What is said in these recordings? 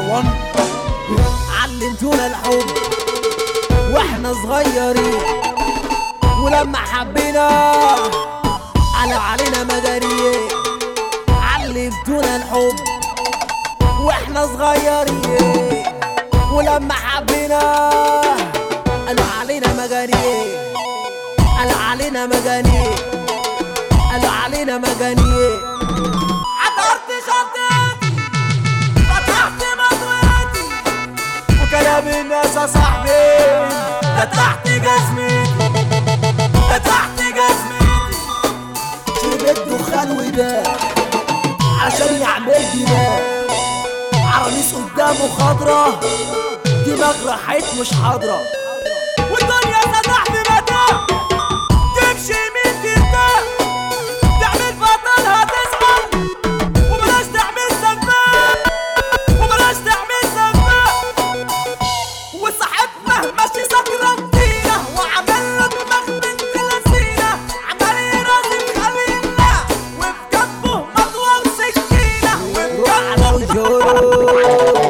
1 علمتونا الحب واحنا صغيرين ولما حبينا قالوا علينا مدارية علمتونا الحب واحنا صغيرين ولما حبينا قالوا علينا مجانيه قالوا علينا مجانيه قالوا علينا مجانيه عطرت شنطتي فتحت مطويتي وكلام الناس يا صاحبي ده تحت جزمتي ده تحت جزمتي شربت دخان وده عشان يعمل دماغ عرانيس قدامه خضرة دماغ راحت مش حاضرة والدنيا فتح بمتاع تمشي يمين ترتاح تعمل بطلها تسمع وبلاش تعمل سفاح وبلاش تعمل سفاح وصاحبنا ماشي سكران فينا وعمل له دماغ بنت لذينة عمال يرازي خلينا وفي جنبه مطوة وسكينة وفي جنبه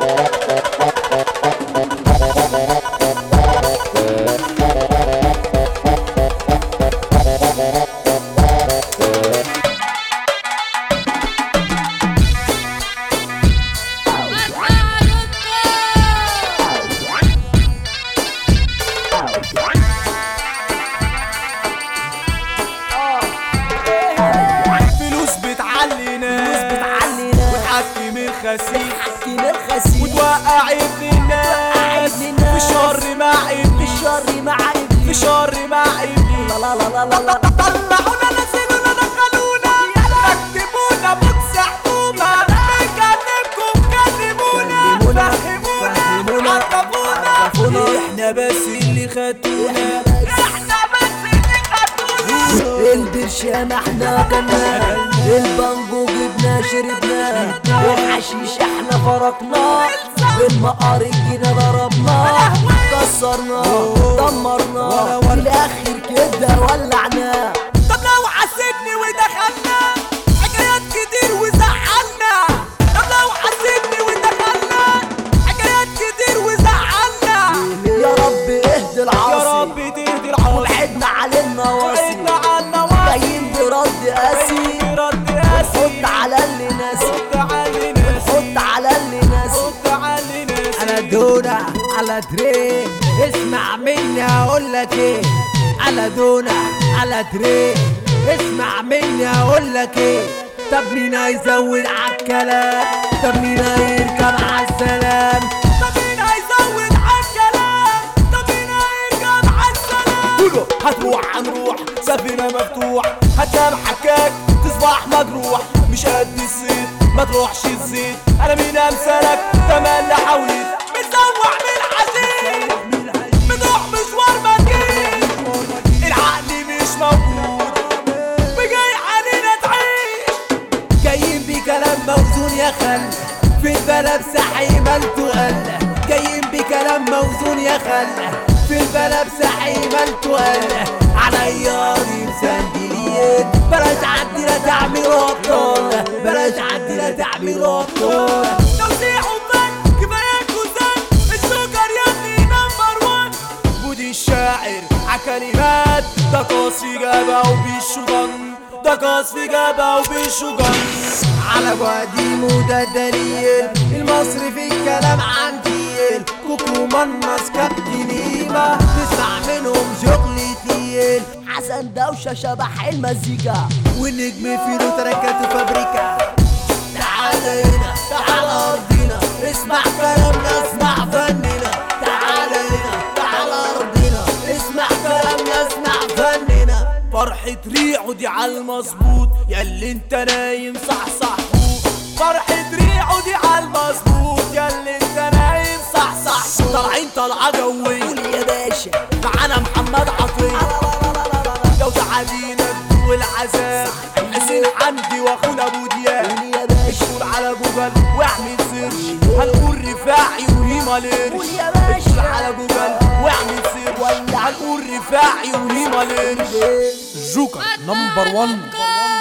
فلوس بتعلي ناس بتعلي ناس وتحكم الخسيس حكي الخسيس وتوقع ابن الناس ابن الناس. في شر مع ابن الشر مع في ابني شر مع ابن لا لا لا لا لا طلعونا نزلونا دخلونا ركبونا بوكس حكومة بنكلمكم كلمونا كلمونا. فهمونا فهمونا. عرفونا عرفونا. احنا بس اللي خدونا احنا بس اللي خدونا البرشام احنا كنا البانجو جبنا شربنا الحشيش احنا فرقنا بالمقارق جينا ضربنا كسرنا دمرنا في الاخر كده ولعنا طب لو حسيتني ودخلنا حكايات كتير وزعلنا طب لو حسيتني ودخلنا حكايات كتير وزعلنا يا رب اهدي يا العاصي رب تهدي العاصي وبعدنا على النواصي وعدنا عنا واسي جايين برد قاسي رد قاسي حط على اللي ناسي حط علي ناس حط على اللي ناسي حط علي ناس على دونا على تري اسمع مني اقول لك ايه على دونا على تري اسمع مني اقول لك ايه طب مين هيزود عالكلام طب مين هيركب عالسلام طب مين هيزود عالكلام طب مين هيركب عالسلام كله هتروح هنروح سفينة مفتوح هتنام حكاك تصبح مجروح مش قد الصيد ما تروحش الزيت انا مين امثالك تملى حولي متسوح من الحديد بتروح مشوار ما تجيش العقل مش موجود وجاي علينا تعيش جايين بكلام موزون يا خل في البلد سحي ما انتوا قل جايين بكلام موزون يا خل في البلد سحي ما انتوا قل عليا دي مسندلين بلاش عندنا تعملوا ابطال بلاش عندنا تعملوا ابطال توزيع وفن كفاية كوزان السكر يا ابني نمبر وان بودي الشاعر عكلمات ده قاص في جابه وبيشوغن ده قاص في جابه وبيشوغن على قديم وده دليل المصري في الكلام عن تقيل كوكو منص كابتن إيما تسمع منهم شغل تقيل حسن دوشة شبح المزيكا والنجم في له تركات وفابريكا تعال هنا تعال أرضنا اسمع كلامنا اسمع فننا تعال هنا تعال أرضنا اسمع كلامنا اسمع فننا فرحة ريعه دي عالمظبوط ياللي انت نايم صح صح فوق فرحة ريعه دي عالمظبوط ياللي انت نايم صح صح طالعين طلعة جوية قول يا باشا معانا محمد عطية لو تعادينا بدو العذاب حسين حمدي واخونا ابو دياب قول يا باشا اشتغل على جوجل واعمل سيرش هنقول رفاعي وهيما ليرش قول يا باشا. اشتغل على جوجل واعمل سيرش هنقول رفاعي وهيما ليرش إيه. جوكر نمبر 1